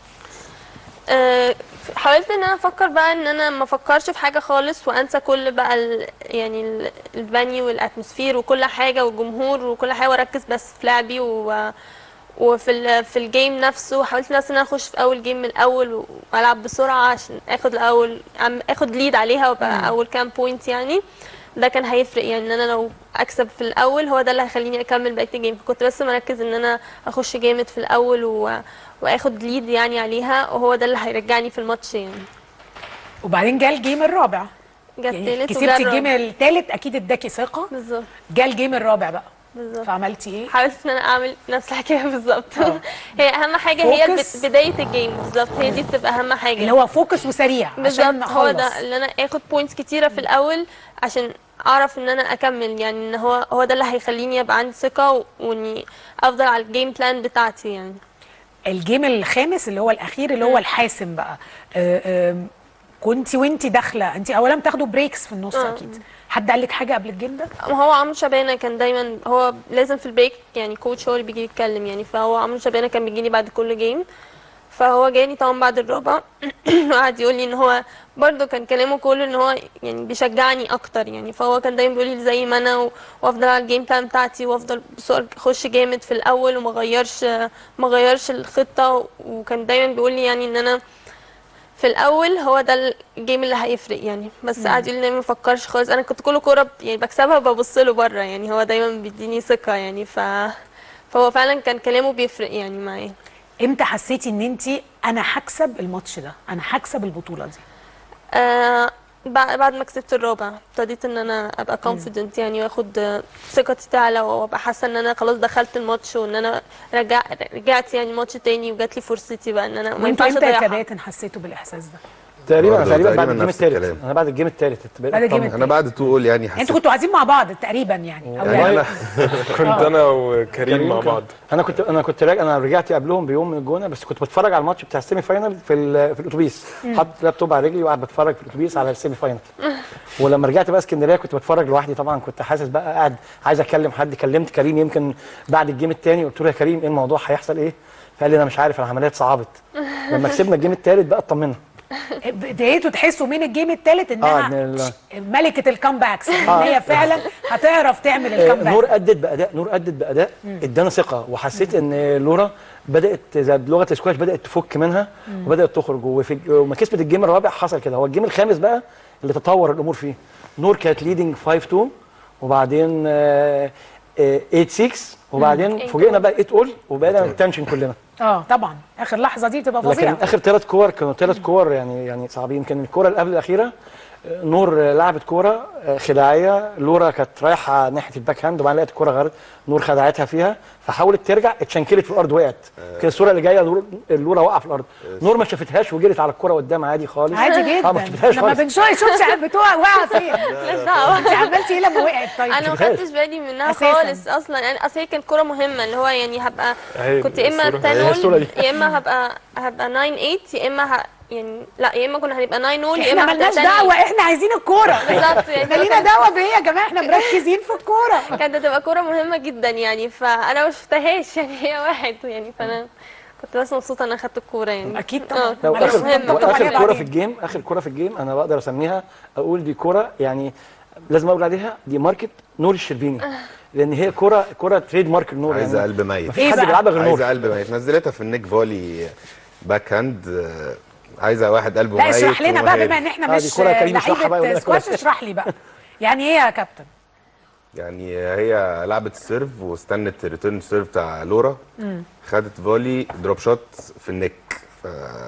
Speaker 5: آه، حاولت ان انا افكر بقى ان انا ما افكرش في حاجه خالص وانسى كل بقى ال يعني ال- الفانيو والاتموسفير وكل حاجه والجمهور وكل حاجه واركز بس في لعبي و وفي ال في الجيم نفسه حاولت بس ان انا اخش في اول جيم من الاول والعب بسرعه عشان اخد الاول عم- اخد ليد عليها وابقى اول كام بوينت يعني ده كان هيفرق يعني ان انا لو اكسب في الاول هو ده اللي هيخليني اكمل بقيه الجيم كنت بس مركز ان انا اخش جامد في الاول و... واخد ليد يعني عليها وهو ده اللي هيرجعني في الماتش يعني
Speaker 1: وبعدين جه الجيم الرابع
Speaker 5: جت
Speaker 1: يعني
Speaker 5: تالت
Speaker 1: كسبتي
Speaker 5: وجرب.
Speaker 1: الجيم التالت اكيد اداكي ثقه
Speaker 5: بالظبط
Speaker 1: جه الجيم الرابع بقى
Speaker 5: بالظبط
Speaker 1: فعملتي ايه؟
Speaker 5: حاولت ان انا اعمل نفس الحكايه بالظبط
Speaker 1: آه.
Speaker 5: هي اهم حاجه هي
Speaker 1: فوكس.
Speaker 5: البت- بدايه الجيم بالظبط هي دي بتبقى اهم حاجه
Speaker 1: اللي هو فوكس وسريع عشان
Speaker 5: بالظبط هو
Speaker 1: اخلص
Speaker 5: ده اللي انا اخد بوينتس كتيره في الاول عشان اعرف ان انا اكمل يعني ان هو هو ده اللي هيخليني ابقى عندي ثقه و- واني افضل على الجيم بلان بتاعتي يعني
Speaker 1: الجيم الخامس اللي هو الاخير اللي هو الحاسم بقى آه، آم، كنتي وانتي داخله انتي اولا بتاخدوا بريكس في النص
Speaker 5: آه.
Speaker 1: اكيد حد قال لك حاجه قبل الجيم ده؟
Speaker 5: هو عمرو شبانه كان دايما هو لازم في البريك يعني كوتش هو اللي بيجي يتكلم يعني فهو عمرو شبانه كان بيجيني بعد كل جيم فهو جاني طبعا بعد الرابع وقعد يقول لي ان هو برضه كان كلامه كله ان هو يعني بيشجعني اكتر يعني فهو كان دايما بيقول لي زي ما انا و- وافضل على الجيم بلان بتاعتي وافضل بسرعه اخش جامد في الاول وما غيرش ما غيرش الخطه وكان دايما بيقول لي يعني ان انا في الاول هو ده الجيم اللي هيفرق يعني بس قعد يقول لي ما افكرش خالص انا كنت كل كوره ب- يعني بكسبها ببص له بره يعني هو دايما بيديني ثقه يعني ف فهو فعلا كان كلامه بيفرق يعني معايا
Speaker 1: امتى حسيتي ان انتي انا هكسب الماتش ده انا هكسب البطوله دي
Speaker 5: آه بعد بعد ما كسبت الرابع ابتديت ان انا ابقى كونفيدنت يعني واخد آه، ثقتي تعلى وابقى حاسه ان انا خلاص دخلت الماتش وان انا رجع رجعت يعني ماتش تاني وجات لي فرصتي بقى ان انا ما
Speaker 1: وانتوا
Speaker 5: ينفعش
Speaker 1: امتى يا
Speaker 5: اضيعها
Speaker 1: كباتن حسيتوا بالاحساس ده؟
Speaker 4: تقريبا
Speaker 6: برضه
Speaker 4: تقريبا
Speaker 6: تقريباً
Speaker 4: بعد الجيم
Speaker 6: نفس
Speaker 4: الثالث
Speaker 6: الكلام.
Speaker 4: انا بعد الجيم الثالث
Speaker 1: بعد الجيم
Speaker 6: انا بعد تو اول يعني حسيت
Speaker 1: انتوا كنتوا قاعدين مع بعض تقريبا يعني أو
Speaker 6: يعني
Speaker 1: يعني
Speaker 6: انا
Speaker 2: كنت انا وكريم مع بعض
Speaker 4: انا كنت انا كنت راجع انا رجعت قبلهم بيوم من الجونه بس كنت بتفرج على الماتش بتاع السيمي فاينل في ال- في الاتوبيس حاطط لابتوب على رجلي وقاعد بتفرج في الاتوبيس على السيمي فاينل ولما رجعت بقى اسكندريه كنت بتفرج لوحدي طبعا كنت حاسس بقى قاعد عايز اكلم حد كلمت كريم يمكن بعد الجيم الثاني قلت له يا كريم ايه الموضوع هيحصل ايه فقال لي انا مش عارف العمليه اتصعبت لما كسبنا الجيم الثالث بقى اطمنا
Speaker 1: بدايتوا تحسوا من الجيم الثالث
Speaker 4: آه،
Speaker 1: انها
Speaker 4: إن ال-
Speaker 1: ملكه الكامباكس ان
Speaker 4: آه.
Speaker 1: هي فعلا هتعرف تعمل
Speaker 4: آه، نور
Speaker 1: الكامباك
Speaker 4: ادت باداء نور ادت باداء ادانا ثقه وحسيت ان لورا بدات زي لغه السكواش بدات تفك منها وبدات تخرج وفي وما كسبت الجيم الرابع حصل كده هو الجيم الخامس بقى اللي تطور الامور فيه نور كانت ليدنج 5 2 وبعدين آه، آه، 8 6 وبعدين
Speaker 5: Eight
Speaker 4: فوجئنا
Speaker 5: all.
Speaker 4: بقى 8 اول وبقينا تنشن كلنا
Speaker 1: اه طبعا اخر لحظه دي بتبقى
Speaker 4: لكن
Speaker 1: فظيعه
Speaker 4: اخر ثلاث كور كانوا ثلاث كور يعني يعني صعبين يمكن الكوره اللي قبل الاخيره نور آه، لعبت كوره آه، خداعيه لورا كانت رايحه ناحيه الباك هاند وبعدين لقيت الكوره غيرت نور خدعتها فيها فحاولت ترجع اتشنكلت في الارض وقعت كده الصوره اللي جايه نور- لورا واقعه في الارض نور ما شافتهاش وجرت على الكوره قدام عادي خالص
Speaker 1: عادي
Speaker 4: اه ما
Speaker 1: جدا
Speaker 4: شفتهاش
Speaker 1: لما
Speaker 4: خالص
Speaker 1: بنشوف شوفش بتوع واقعه فين
Speaker 5: مالناش دعوه
Speaker 1: انت عملتي ايه لما وقعت طيب
Speaker 5: انا ما
Speaker 4: شفتهاش.
Speaker 5: خدتش بالي منها
Speaker 1: أساساً.
Speaker 5: خالص اصلا يعني اصل هي كانت كوره مهمه اللي هو يعني هبقى
Speaker 2: أهي
Speaker 5: كنت يا اما
Speaker 2: الصورة.
Speaker 5: 10
Speaker 4: هي الصورة
Speaker 5: نول
Speaker 4: دي.
Speaker 5: يا اما هبقى هبقى 9 8 يا اما ه... يعني لا يا اما كنا هنبقى 9 نول يا
Speaker 1: احنا
Speaker 5: اما
Speaker 1: ملناش
Speaker 5: هتبقى 10
Speaker 1: دعوه
Speaker 5: eight.
Speaker 1: احنا عايزين الكوره
Speaker 5: بالظبط يعني
Speaker 1: احنا لينا دعوه بايه يا جماعه احنا مركزين في الكوره
Speaker 5: كانت هتبقى كوره مهمه جدا يعني فانا ما شفتهاش يعني هي واحد يعني فانا كنت بس مبسوطه ان انا خدت الكوره يعني
Speaker 1: أكيد طبعاً.
Speaker 5: آه،
Speaker 4: لو
Speaker 1: معلش،
Speaker 5: كانت
Speaker 4: اخر
Speaker 1: مهمة.
Speaker 4: لو
Speaker 1: طبعاً
Speaker 4: اخر
Speaker 1: عليها
Speaker 4: كوره في
Speaker 1: بعدين.
Speaker 4: الجيم اخر كوره في الجيم انا بقدر اسميها اقول دي كوره يعني لازم اقول عليها دي ماركت نور الشربيني لان هي كوره كوره تريد مارك النور
Speaker 6: عايزه
Speaker 4: يعني
Speaker 6: قلب ميت
Speaker 4: مفيش
Speaker 1: إيه
Speaker 4: حد
Speaker 1: بقى؟
Speaker 4: بيلعبها غير نور
Speaker 6: عايزه قلب ميت نزلتها في النيك فولي باك هاند آه، عايزه واحد قلبه
Speaker 1: لا
Speaker 6: ميت
Speaker 1: اشرح لنا بقى
Speaker 6: وهادي.
Speaker 1: بما ان احنا
Speaker 4: آه،
Speaker 1: مش
Speaker 4: دي كرة كريم يشرحها بقى
Speaker 1: لعيبه
Speaker 4: يقول لك
Speaker 1: سكواش اشرح لي بقى يعني ايه يا كابتن
Speaker 6: يعني هي لعبت السيرف واستنت الريتيرن سيرف بتاع لورا خدت فولي دروب شوت في النك ف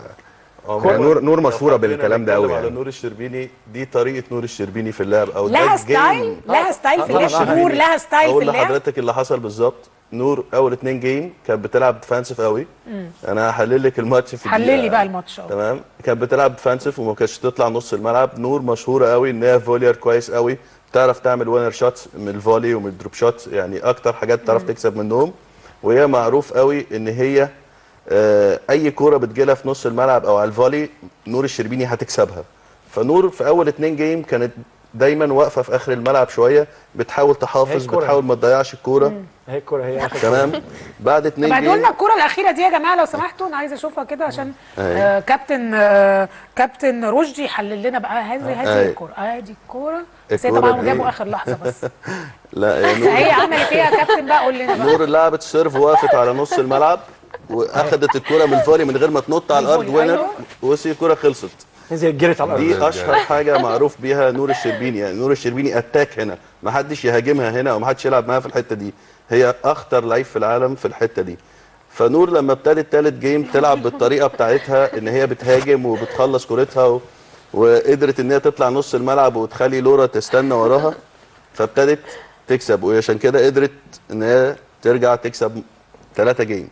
Speaker 3: هو
Speaker 6: يعني نور نور مشهوره
Speaker 3: لو حبينا
Speaker 6: بالكلام ده
Speaker 3: نتكلم
Speaker 6: قوي
Speaker 3: على
Speaker 6: يعني
Speaker 3: نور الشربيني دي طريقه نور الشربيني في اللعب او ده
Speaker 1: لها
Speaker 3: الجيم-
Speaker 1: ستايل لها ستايل في
Speaker 4: طبعاً.
Speaker 1: اللعب
Speaker 4: آه.
Speaker 1: نور لها ستايل في
Speaker 3: اقول
Speaker 1: اللعب
Speaker 3: لحضرتك اللي حصل بالظبط نور اول اتنين جيم كانت بتلعب ديفensive قوي انا هحلل لك الماتش في
Speaker 1: حللي
Speaker 3: دقيقة.
Speaker 1: بقى الماتش أهو.
Speaker 3: تمام كانت بتلعب ديفensive وما كانتش تطلع نص الملعب نور مشهوره قوي ان هي فولير كويس قوي بتعرف تعمل وينر شوتس من الفولي ومن الدروب شوت يعني اكتر حاجات بتعرف تكسب منهم وهي معروف قوي ان هي آه، اي كوره بتجيلها في نص الملعب او على الفولي نور الشربيني هتكسبها فنور في اول اتنين جيم كانت دايما واقفه في اخر الملعب شويه بتحاول
Speaker 4: هي
Speaker 3: تحافظ
Speaker 4: الكرة.
Speaker 3: بتحاول ما تضيعش الكوره
Speaker 4: هي الكوره هي اخر
Speaker 3: تمام بعد
Speaker 1: طب
Speaker 3: اتنين
Speaker 1: هاتوا
Speaker 3: جيم
Speaker 1: لنا الكوره الاخيره دي يا جماعه لو سمحتوا انا عايزه اشوفها كده عشان
Speaker 3: أهي.
Speaker 1: آه كابتن آه كابتن رشدي يحلل لنا بقى هذه هذه
Speaker 3: أهي.
Speaker 1: الكوره ادي الكوره بس هي
Speaker 3: الكورة
Speaker 1: طبعا
Speaker 3: دي-
Speaker 1: جابوا اخر لحظه بس
Speaker 3: لا يا نور
Speaker 1: هي عملت ايه يا كابتن بقى قول لنا بقى
Speaker 3: نور لعبت سيرف وقفت على نص الملعب واخدت الكرة من الفولي من غير ما تنط على الارض
Speaker 1: الفولي،
Speaker 3: وينر
Speaker 1: أيوه.
Speaker 3: وسي الكرة خلصت
Speaker 4: نزل جرت على الارض
Speaker 3: دي اشهر حاجة معروف بيها نور الشربيني يعني نور الشربيني اتاك هنا ما حدش يهاجمها هنا او ما حدش يلعب معاها في الحتة دي هي اخطر لعيب في العالم في الحتة دي فنور لما ابتدت تالت جيم تلعب بالطريقة بتاعتها ان هي بتهاجم وبتخلص كورتها و... وقدرت ان هي تطلع نص الملعب وتخلي لورا تستنى وراها فابتدت تكسب وعشان كده قدرت ان هي ترجع تكسب ثلاثة جيم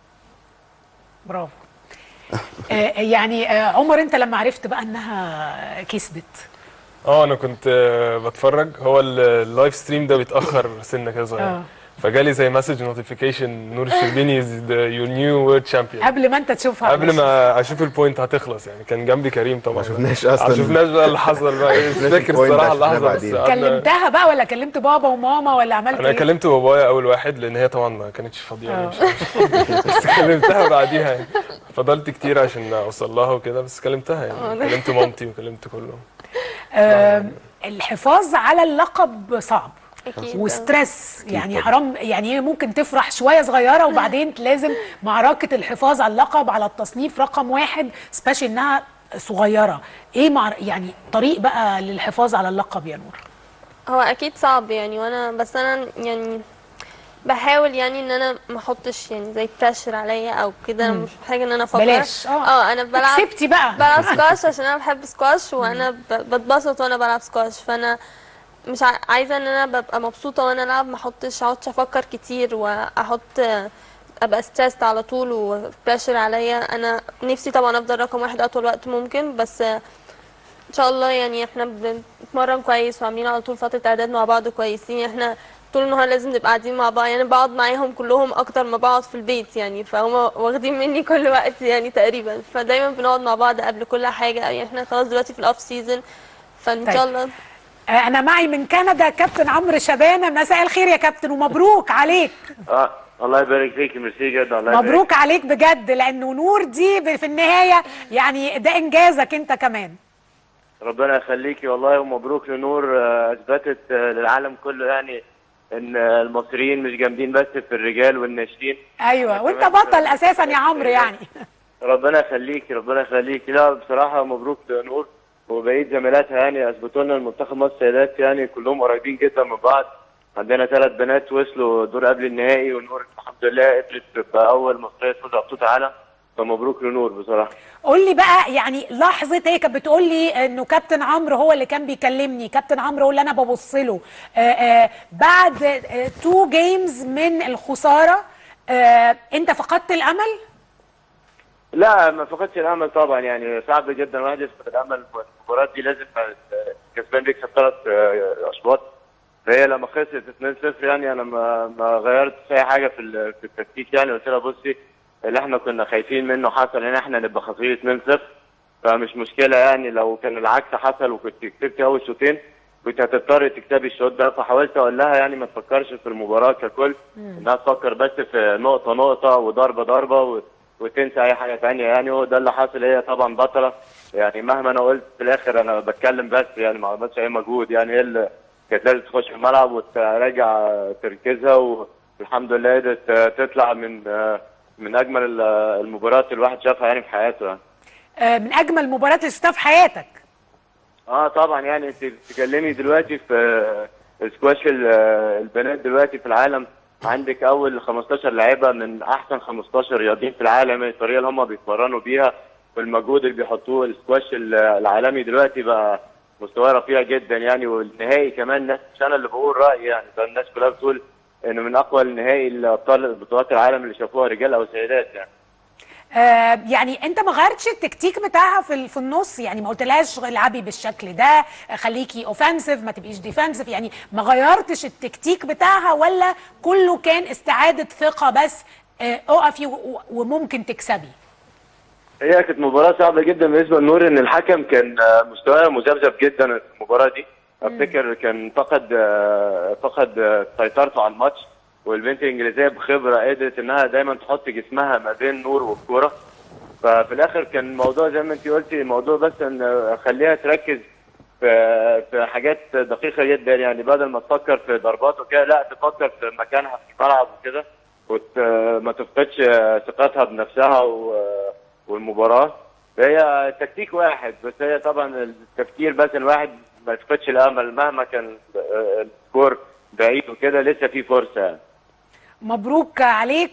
Speaker 1: برافو آه يعني آه عمر انت لما عرفت بقى انها كسبت
Speaker 2: اه انا كنت آه، بتفرج هو ال- اللايف ستريم ده بيتاخر سنه كده
Speaker 1: آه.
Speaker 2: صغير فجالي زي مسج نوتيفيكيشن نور الشربيني از يور نيو وورد شامبيون
Speaker 1: قبل ما انت تشوفها
Speaker 2: قبل ما اشوف البوينت هتخلص يعني كان جنبي كريم طبعا
Speaker 6: ما شفناش أصلاً.
Speaker 2: ما شفناش بقى اللي حصل بقى إيه، مش
Speaker 6: شفناش
Speaker 2: فاكر
Speaker 6: البوينت
Speaker 2: الصراحه
Speaker 6: عشان
Speaker 2: اللحظه بس
Speaker 6: بعدين.
Speaker 2: قعدنا-
Speaker 1: كلمتها بقى ولا كلمت بابا وماما ولا عملت
Speaker 2: انا
Speaker 1: ايه؟
Speaker 2: كلمت بابايا اول واحد لان هي طبعا ما كانتش فاضيه يعني
Speaker 1: آه.
Speaker 2: مش عارف. بس كلمتها بعديها يعني فضلت كتير عشان اوصل لها وكده بس كلمتها يعني كلمت مامتي وكلمت كلهم
Speaker 1: آه الحفاظ على اللقب صعب
Speaker 5: اكيد
Speaker 1: وستريس يعني حرام يعني هي ممكن تفرح شويه صغيره وبعدين لازم معركه الحفاظ على اللقب على التصنيف رقم واحد سبيشال انها صغيره ايه مع يعني طريق بقى للحفاظ على اللقب يا نور
Speaker 5: هو اكيد صعب يعني وانا بس انا يعني بحاول يعني ان انا ما احطش يعني زي بريشر عليا او كده انا مش محتاجه ان انا افكر
Speaker 1: بلاش، آه.
Speaker 5: اه انا بلعب
Speaker 1: كسبتي بقى
Speaker 5: بلعب سكواش عشان انا بحب سكواش وانا ب- بتبسط وانا بلعب سكواش فانا مش ع- عايزه ان انا ببقى مبسوطه وانا العب ما احطش اقعدش افكر كتير واحط ابقى ستريسد على طول وبريشر عليا انا نفسي طبعا افضل رقم واحد اطول وقت ممكن بس ان شاء الله يعني احنا بنتمرن كويس وعاملين على طول فتره اعداد مع بعض كويسين احنا طول النهار لازم نبقى قاعدين مع بعض يعني بقعد معاهم كلهم اكتر ما بقعد في البيت يعني فهم واخدين مني كل وقت يعني تقريبا فدايما بنقعد مع بعض قبل كل حاجه يعني احنا خلاص دلوقتي في الاوف سيزون فان
Speaker 1: طيب.
Speaker 5: شاء الله
Speaker 1: آه انا معي من كندا كابتن عمرو شبانه مساء الخير يا كابتن ومبروك عليك
Speaker 7: اه الله يبارك فيك ميرسي جدا الله يبارك
Speaker 1: مبروك عليك بجد لانه نور دي ب- في النهايه يعني ده انجازك انت كمان
Speaker 7: ربنا يخليكي والله ومبروك لنور آه، اثبتت آه، للعالم كله يعني ان آه، المصريين مش جامدين بس في الرجال والناشئين
Speaker 1: ايوه وانت
Speaker 7: كمان
Speaker 1: بطل
Speaker 7: في-
Speaker 1: اساسا يا عمرو يعني
Speaker 7: ربنا يخليكي ربنا يخليكي لا بصراحه مبروك لنور وبقيه زميلاتها يعني اثبتوا لنا المنتخب مصر سيدات يعني كلهم قريبين جدا من بعض عندنا ثلاث بنات وصلوا دور قبل النهائي ونور الحمد لله قدرت تبقى اول مصريه تفوز على بطوله عالم فمبروك لنور بصراحه
Speaker 1: قول لي بقى يعني لحظه هي كانت بتقول لي انه كابتن عمرو هو اللي كان بيكلمني كابتن عمرو هو اللي انا ببص له آه، آه، بعد تو جيمز من الخساره آه، انت فقدت الامل
Speaker 7: لا ما فقدتش الامل طبعا يعني صعب جدا الواحد يفقد الامل المباراه دي لازم كسبان بيكسب ثلاث اشواط فهي لما خسرت 2-0 يعني انا ما ما غيرتش اي حاجه في ال- في التكتيك يعني قلت لها بصي اللي احنا كنا خايفين منه حصل ان احنا نبقى خسرانين 2-0 فمش مشكله يعني لو كان العكس حصل وكنت كسبت اول شوطين كنت هتضطر تكسبي الشوط ده فحاولت اقول لها يعني ما تفكرش في المباراه ككل انها تفكر بس في نقطه نقطه وضربه ضربه و... وتنسى اي حاجه تانية يعني هو ده اللي حاصل هي طبعا بطله يعني مهما انا قلت في الاخر انا بتكلم بس يعني ما عملتش اي مجهود يعني هي اللي كانت لازم تخش الملعب وتراجع تركيزها والحمد لله قدرت تطلع من من اجمل ال- المباريات الواحد شافها يعني في حياته يعني.
Speaker 1: آه، من اجمل المباريات اللي شفتها في حياتك
Speaker 7: اه طبعا يعني انت بتتكلمي دلوقتي في آه، سكواش ال- آه، البنات دلوقتي في العالم عندك اول 15 لاعيبه من احسن 15 رياضيين في العالم الطريقه اللي هم بيتمرنوا بيها والمجهود اللي بيحطوه السكواش ال- العالمي دلوقتي بقى مستواه رفيع جدا يعني والنهائي كمان الناس مش انا اللي بقول رايي يعني ده الناس كلها بتقول انه من اقوى النهائي الابطال بطولات العالم اللي شافوها رجال او سيدات يعني
Speaker 1: آه، يعني انت ما غيرتش التكتيك بتاعها في ال- في النص يعني ما قلتلهاش العبي بالشكل ده خليكي اوفensive ما تبقيش ديفensive يعني ما غيرتش التكتيك بتاعها ولا كله كان استعاده ثقه بس آه، اقفي و- و- وممكن تكسبي
Speaker 7: هي كانت مباراة صعبة جدا بالنسبة لنور ان الحكم كان آه، مستواه مذبذب جدا في المباراة دي افتكر كان فقد آه، فقد آه، سيطرته على الماتش والبنت الانجليزية بخبرة قدرت انها دايما تحط جسمها ما بين نور والكورة ففي الاخر كان الموضوع زي ما انت قلتي الموضوع بس ان اخليها تركز في في حاجات دقيقة جدا يعني بدل ما تفكر في ضربات وكده لا تفكر في مكانها في الملعب وكده وما تفقدش ثقتها بنفسها و- والمباراة هي تكتيك واحد بس هي طبعا التفكير بس الواحد ما يفقدش الامل مهما كان آه، السكور بعيد وكده لسه في فرصة يعني.
Speaker 1: مبروك عليك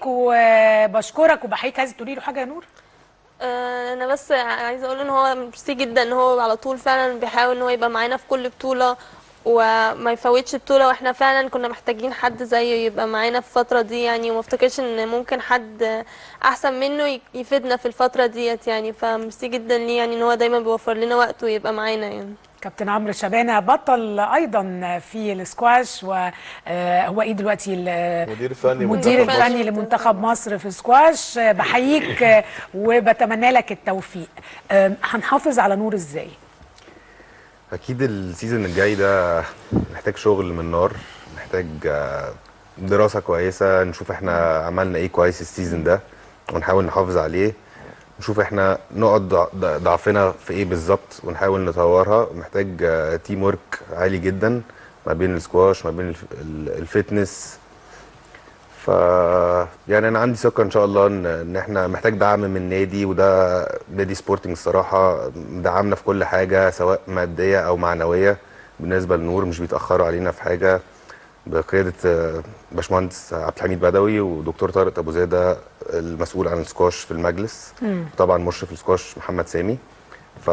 Speaker 1: وبشكرك وبحييك عايزه تقولي له حاجه يا نور
Speaker 5: آه، انا بس عايزه اقول ان هو ميرسي جدا ان هو على طول فعلا بيحاول ان هو يبقى معانا في كل بطوله وما يفوتش بطوله واحنا فعلا كنا محتاجين حد زيه يبقى معانا في الفتره دي يعني وما افتكرش ان ممكن حد احسن منه ي- يفيدنا في الفتره ديت يعني فميرسي جدا ليه يعني ان هو دايما بيوفر لنا وقت ويبقى معانا يعني
Speaker 1: كابتن عمرو شبانه بطل ايضا في السكواش وهو ايه دلوقتي ال-
Speaker 3: مدير فني
Speaker 1: المدير
Speaker 3: منتخب مصر.
Speaker 1: الفني لمنتخب مصر في سكواش آه، بحييك آه، وبتمنى لك التوفيق آه، هنحافظ على نور ازاي
Speaker 6: اكيد السيزون الجاي ده محتاج شغل من نار محتاج آه، دراسه كويسه نشوف احنا عملنا ايه كويس السيزون ده ونحاول نحافظ عليه نشوف احنا نقط ضع- ضع- ضعفنا في ايه بالظبط ونحاول نطورها محتاج تيم ورك عالي جدا ما بين السكواش ما بين الف- ال- الفتنس ف يعني انا عندي ثقه ان شاء الله ان ان احنا محتاج دعم من النادي وده نادي سبورتنج الصراحه دعمنا في كل حاجه سواء ماديه او معنويه بالنسبه لنور مش بيتاخروا علينا في حاجه بقياده آه، باشمهندس عبد الحميد بدوي ودكتور طارق ابو زاده المسؤول عن السكواش في المجلس طبعا مشرف السكواش محمد سامي ف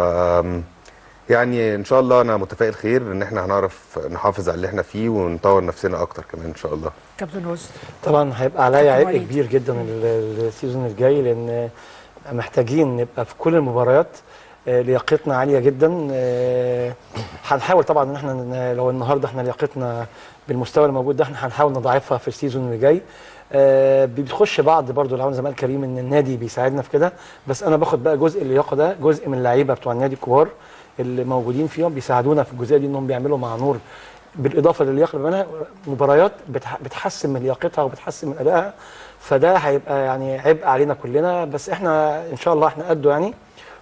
Speaker 6: يعني ان شاء الله انا متفائل خير ان احنا هنعرف نحافظ على اللي احنا فيه ونطور نفسنا اكتر كمان ان شاء الله
Speaker 1: كابتن رشدي
Speaker 4: طبعا هيبقى عليا
Speaker 1: كابتن
Speaker 4: عبء
Speaker 1: وليد.
Speaker 4: كبير جدا ال- السيزون الجاي لان محتاجين نبقى في كل المباريات آه، لياقتنا عاليه جدا آه، هنحاول طبعا ان احنا ن- لو النهارده احنا لياقتنا بالمستوى الموجود ده احنا هنحاول نضاعفها في السيزون اللي جاي آه، بتخش بعض برضو العون زمان كريم ان النادي بيساعدنا في كده بس انا باخد بقى جزء اللياقه ده جزء من اللعيبه بتوع النادي الكبار اللي موجودين فيهم بيساعدونا في الجزئيه دي انهم بيعملوا مع نور بالاضافه للياقه اللي بيعملها مباريات بتح- بتحسن من لياقتها وبتحسن من ادائها فده هيبقى يعني عبء علينا كلنا بس احنا ان شاء الله احنا قده يعني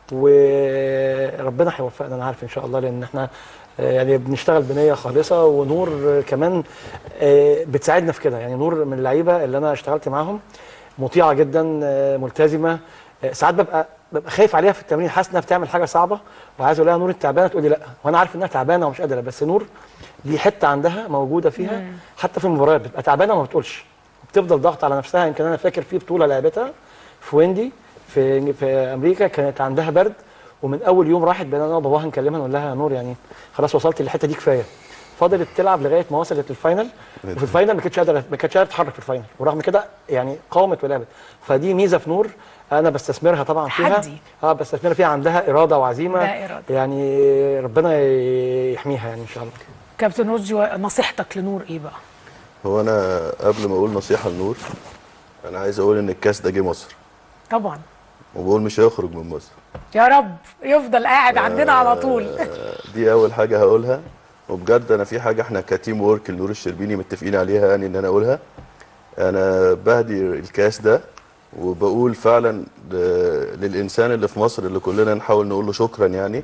Speaker 4: وربنا هيوفقنا انا عارف ان شاء الله لان احنا آه، يعني بنشتغل بنيه خالصه ونور آه، كمان آه، بتساعدنا في كده يعني نور من اللعيبه اللي انا اشتغلت معاهم مطيعه جدا آه، ملتزمه آه، ساعات ببقى ببقى خايف عليها في التمرين حاسس انها بتعمل حاجه صعبه وعايز اقول لها نور انت تعبانه تقول لي لا وانا عارف انها تعبانه ومش قادره بس نور دي حته عندها موجوده فيها حتى في المباريات بتبقى تعبانه وما بتقولش بتفضل ضغط على نفسها يمكن انا فاكر في بطوله لعبتها في ويندي في في امريكا كانت عندها برد ومن اول يوم راحت بقينا انا وباباها نكلمها نقول لها يا نور يعني خلاص وصلت للحته دي كفايه فضلت تلعب لغايه ما وصلت للفاينل وفي الفاينل ما كانتش قادره ما كانتش قادره تتحرك في الفاينل ورغم كده يعني قاومت ولعبت فدي ميزه في نور انا بستثمرها طبعا فيها
Speaker 1: تحدي.
Speaker 4: اه بستثمرها فيها عندها اراده وعزيمه
Speaker 1: ده إرادة.
Speaker 4: يعني ربنا يحميها يعني ان شاء الله
Speaker 1: كابتن رشدي نصيحتك لنور ايه بقى
Speaker 3: هو انا قبل ما اقول نصيحه لنور انا عايز اقول ان الكاس ده جه مصر
Speaker 1: طبعا
Speaker 3: وبقول مش هيخرج من مصر
Speaker 1: يا رب يفضل قاعد عندنا على طول
Speaker 3: آه، دي اول حاجه هقولها وبجد انا في حاجه احنا كتيم وورك النور الشربيني متفقين عليها يعني ان انا اقولها انا بهدي الكاس ده وبقول فعلا ل- للانسان اللي في مصر اللي كلنا نحاول نقول له شكرا يعني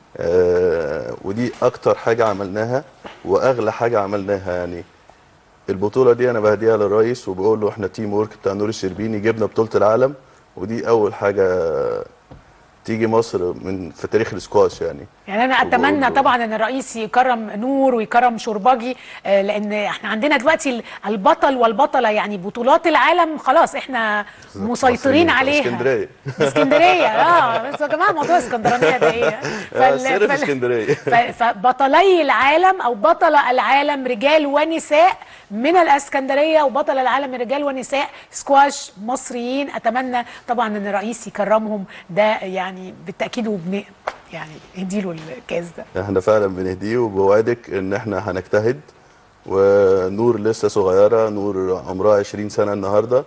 Speaker 3: آه، ودي اكتر حاجه عملناها واغلى حاجه عملناها يعني البطوله دي انا بهديها للرئيس وبقول له احنا تيم وورك بتاع نور الشربيني جبنا بطوله العالم ودي اول حاجه تيجي مصر من في تاريخ السكواش يعني
Speaker 1: يعني انا اتمنى
Speaker 3: وبقول له-
Speaker 1: طبعا ان الرئيس يكرم نور ويكرم شرباجي آه، لان احنا عندنا دلوقتي ال- البطل والبطله يعني بطولات العالم خلاص احنا مسيطرين
Speaker 3: مصريين،
Speaker 1: عليها
Speaker 3: اسكندريه
Speaker 1: اسكندريه اه بس يا جماعه موضوع اسكندرانيه ده ايه
Speaker 3: آه، سر في اسكندريه
Speaker 1: ف- فبطلي العالم او بطل العالم رجال ونساء من الاسكندريه وبطل العالم رجال ونساء سكواش مصريين اتمنى طبعا ان الرئيس يكرمهم ده يعني بالتاكيد وبن يعني يديله الكاس ده
Speaker 3: احنا فعلا بنهديه وبوعدك ان احنا هنجتهد ونور لسه صغيره نور عمرها 20 سنه النهارده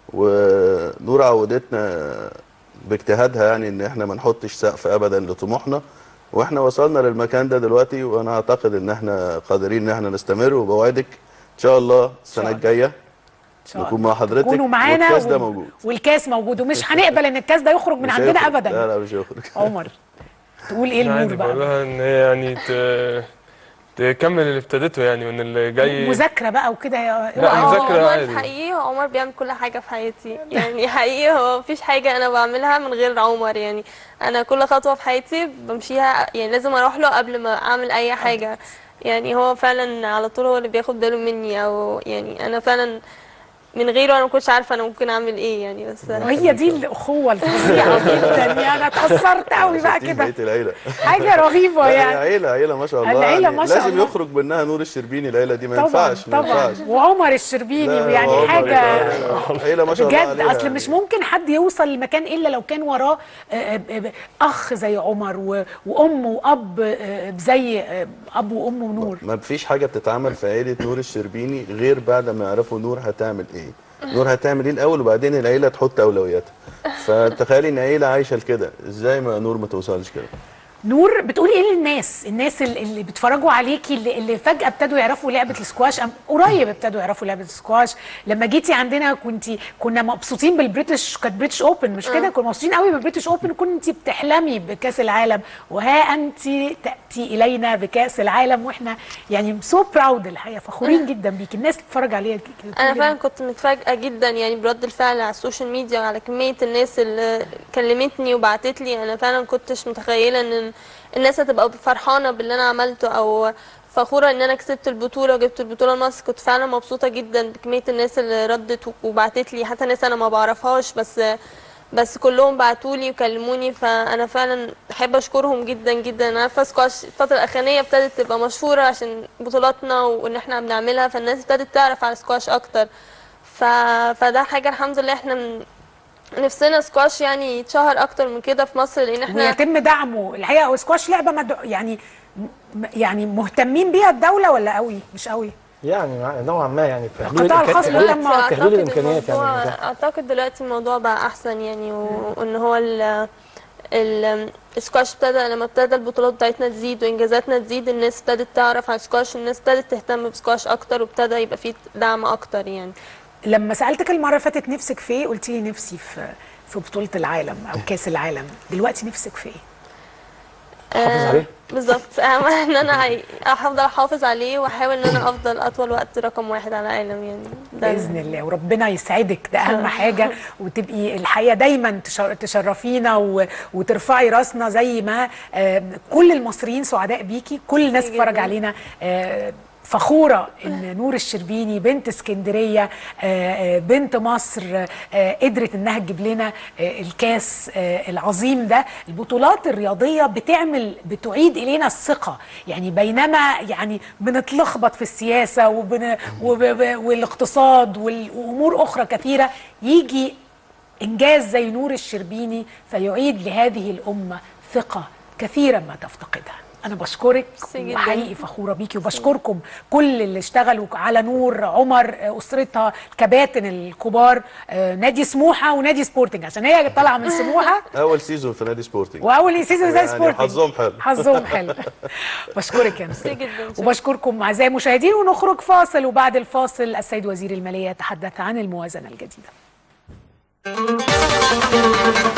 Speaker 3: ونور عودتنا باجتهادها يعني ان احنا ما نحطش سقف ابدا لطموحنا واحنا وصلنا للمكان ده دلوقتي وانا اعتقد ان احنا قادرين ان احنا نستمر وبوعدك ان شاء الله السنه
Speaker 1: الله.
Speaker 3: الجايه
Speaker 1: ان شاء
Speaker 3: نكون
Speaker 1: الله
Speaker 3: مع حضرتك
Speaker 1: تكونوا معانا
Speaker 3: والكاس ده
Speaker 1: وال-
Speaker 3: موجود
Speaker 1: والكاس موجود ومش هنقبل ان الكاس ده يخرج من
Speaker 3: مش
Speaker 1: عندنا
Speaker 3: هيخرج.
Speaker 1: ابدا
Speaker 3: لا لا مش هيخرج
Speaker 1: عمر تقول ايه لنور
Speaker 2: عادي بقول
Speaker 1: بقى
Speaker 2: لها ان هي يعني ت... تكمل اللي ابتدته يعني وان اللي جاي
Speaker 1: مذاكره بقى وكده يا
Speaker 2: لا،
Speaker 1: اوعى.
Speaker 5: هو
Speaker 2: مذاكرة
Speaker 5: عمر
Speaker 2: عادي.
Speaker 5: حقيقي هو عمر بيعمل كل حاجة في حياتي يعني حقيقي هو مفيش حاجة أنا بعملها من غير عمر يعني أنا كل خطوة في حياتي بمشيها يعني لازم أروح له قبل ما أعمل أي حاجة يعني هو فعلا على طول هو اللي بياخد باله مني أو يعني أنا فعلا من غيره أنا ما كنتش عارفة أنا ممكن أعمل إيه يعني بس
Speaker 1: وهي دي الاخوه الفظيعه جدا يعني انا اتاثرت قوي بقى
Speaker 3: شفتي
Speaker 1: كده
Speaker 3: بقية العيله
Speaker 1: حاجه رهيبه
Speaker 3: لا، هي
Speaker 1: يعني
Speaker 3: عيله عيله ما شاء الله
Speaker 1: العيلة
Speaker 3: يعني
Speaker 1: ما شاء
Speaker 3: لازم
Speaker 1: الله.
Speaker 3: يخرج منها نور الشربيني العيله دي ما
Speaker 1: طبعا
Speaker 3: ينفعش ما
Speaker 1: طبعا
Speaker 3: ينفعش
Speaker 1: وعمر الشربيني
Speaker 3: لا،
Speaker 1: ويعني
Speaker 3: عمر
Speaker 1: حاجه
Speaker 3: ده عيله ما شاء الله
Speaker 1: بجد
Speaker 3: عليها
Speaker 1: اصل
Speaker 3: يعني.
Speaker 1: مش ممكن حد يوصل لمكان الا لو كان وراه آه، آه، آه، اخ زي عمر و- وام واب آه، زي آه، اب وام ونور
Speaker 3: ما فيش حاجه بتتعمل في عيله نور الشربيني غير بعد ما يعرفوا نور هتعمل ايه نور هتعمل ايه الاول وبعدين العيله تحط اولوياتها فتخيلي ان عيله عايشه لكده ازاي ما نور ما توصلش كده
Speaker 1: نور بتقولي ايه للناس الناس اللي اللي بيتفرجوا عليكي اللي, اللي فجاه ابتدوا يعرفوا لعبه السكواش أم قريب ابتدوا يعرفوا لعبه السكواش لما جيتي عندنا كنتي كنا مبسوطين بالبريتش كانت بريتش اوبن مش كده كنا مبسوطين قوي بالبريتش اوبن كنتي بتحلمي بكاس العالم وها انت تاتي الينا بكاس العالم واحنا يعني سو براود الحقيقه فخورين جدا بيكي الناس تتفرج عليها كده
Speaker 5: انا
Speaker 1: تقول
Speaker 5: فعلا
Speaker 1: إيه؟
Speaker 5: كنت متفاجئه جدا يعني برد الفعل على السوشيال ميديا وعلى كميه الناس اللي كلمتني وبعتت لي انا فعلا كنتش متخيله ان الناس هتبقى فرحانه باللي انا عملته او فخوره ان انا كسبت البطوله وجبت البطوله لمصر كنت فعلا مبسوطه جدا بكميه الناس اللي ردت وبعتت لي حتى ناس انا ما بعرفهاش بس بس كلهم بعتولي وكلموني فانا فعلا بحب اشكرهم جدا جدا انا عارفه سكواش الفتره الاخرانيه ابتدت تبقى مشهوره عشان بطولاتنا وان احنا بنعملها فالناس ابتدت تعرف على سكواش اكتر ف... فده حاجه الحمد لله احنا من... نفسنا سكواش يعني يتشهر اكتر من كده في مصر لان احنا
Speaker 1: ويتم دعمه الحقيقه وسكواش لعبه مدع... يعني م- يعني مهتمين بيها الدوله ولا قوي مش قوي
Speaker 4: يعني مع- نوعا ما يعني في حدود
Speaker 1: القطاع
Speaker 4: الإمكان-
Speaker 1: الخاص
Speaker 4: في
Speaker 1: ولا
Speaker 4: حدود-
Speaker 1: ما-
Speaker 4: في حدود
Speaker 5: أعتقد
Speaker 4: الامكانيات يعني
Speaker 5: الموضوع-
Speaker 4: المتاحة.
Speaker 5: اعتقد دلوقتي الموضوع بقى احسن يعني و- وان هو ال ال- السكواش ابتدى لما ابتدى البطولات بتاعتنا تزيد وانجازاتنا تزيد الناس ابتدت تعرف على السكواش الناس ابتدت تهتم بسكواش اكتر وابتدى يبقى فيه دعم اكتر يعني
Speaker 1: لما سالتك المره اللي فاتت نفسك في ايه قلت لي نفسي في في بطوله العالم او كاس العالم دلوقتي نفسك في ايه
Speaker 4: حافظ
Speaker 5: آه،
Speaker 4: عليه
Speaker 5: بالظبط اهم ان انا عاي- هفضل احافظ عليه واحاول ان انا افضل اطول وقت رقم واحد على العالم يعني ده
Speaker 1: باذن الله وربنا يسعدك ده اهم حاجه وتبقي الحقيقه دايما تشر- تشرفينا و- وترفعي راسنا زي ما آه، كل المصريين سعداء بيكي كل الناس
Speaker 5: جداً.
Speaker 1: تتفرج علينا آه، فخورة ان نور الشربيني بنت اسكندرية آه، آه، بنت مصر آه، قدرت انها تجيب لنا آه، الكاس آه، العظيم ده البطولات الرياضية بتعمل بتعيد الينا الثقة يعني بينما يعني بنتلخبط في السياسة وبن وب- ب- والاقتصاد وال- وامور اخرى كثيرة يجي انجاز زي نور الشربيني فيعيد لهذه الامه ثقه كثيرا ما تفتقدها انا بشكرك
Speaker 5: ميرسي جداً.
Speaker 1: وحقيقي فخوره بيكي وبشكركم كل اللي اشتغلوا على نور عمر آه، اسرتها الكباتن الكبار آه، نادي سموحه ونادي سبورتنج عشان هي طالعه من سموحه
Speaker 3: اول سيزون في نادي سبورتنج
Speaker 1: واول سيزون زي
Speaker 3: يعني
Speaker 1: سبورتنج
Speaker 3: حظهم حلو.
Speaker 1: حظهم حلو بشكرك يا
Speaker 5: ميرسي
Speaker 1: نور
Speaker 5: جدا شكراً.
Speaker 1: وبشكركم اعزائي المشاهدين ونخرج فاصل وبعد الفاصل السيد وزير الماليه يتحدث عن الموازنه الجديده